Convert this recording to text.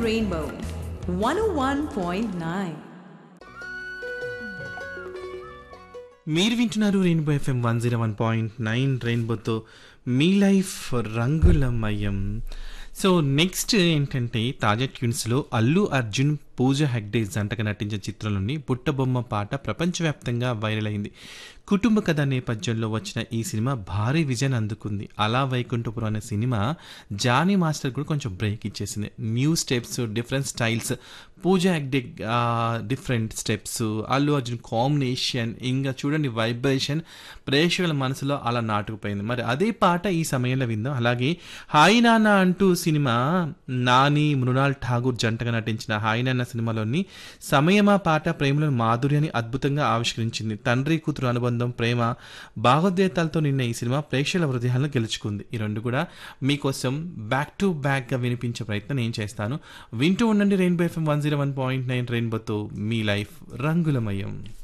Rainbow 101.9. మీరు వింటున్నారు rainbow FM one zero one point nine రెయిన్బోతో మీ లైఫ్ రంగులమయం సో నెక్స్ట్ ఏంటంటే తాజా ట్యూన్స్లో అల్లు అర్జున్ పూజ హెగ్డే జంటగా నటించిన చిత్రంలోని బుట్టబొమ్మ పాట ప్రపంచవ్యాప్తంగా వైరల్ అయింది కుటుంబ కథ నేపథ్యంలో వచ్చిన ఈ సినిమా భారీ విజయాన్ని అందుకుంది అలా వైకుంఠపురం అనే సినిమా జానీ మాస్టర్ కూడా కొంచెం బ్రేక్ ఇచ్చేసింది new steps different styles Pooja Hegde different steps Allu Arjun combination ఇంకా చూడండి వైబ్రేషన్ ప్రేక్షకుల మనసులో అలా నాటుకుపోయింది మరి అదే పాట ఈ సమయంలో విందాం అలాగే హాయ్ నాన్న అంటూ సినిమా నాని మృణాల్ ఠాగూర్ జంటగా నటించిన హాయ్ నాన్న సినిమాలోని సమయమా పాట ప్రేమలోని మాధుర్యాన్ని అద్భుతంగా ఆవిష్కరించింది తండ్రి కూతురు అనుబంధం ప్రేమ భావోద్వేతాలతో నిన్న ఈ సినిమా ప్రేక్షకుల హృదయాలను గెలుచుకుంది ఈ రెండు కూడా మీకోసం బ్యాక్ టు బ్యాక్గా వినిపించే ప్రయత్నం నేను చేస్తాను వింటూ ఉండండి rainbow FM one zero one point nine రెయిన్బోతో మీ లైఫ్ రంగులమయం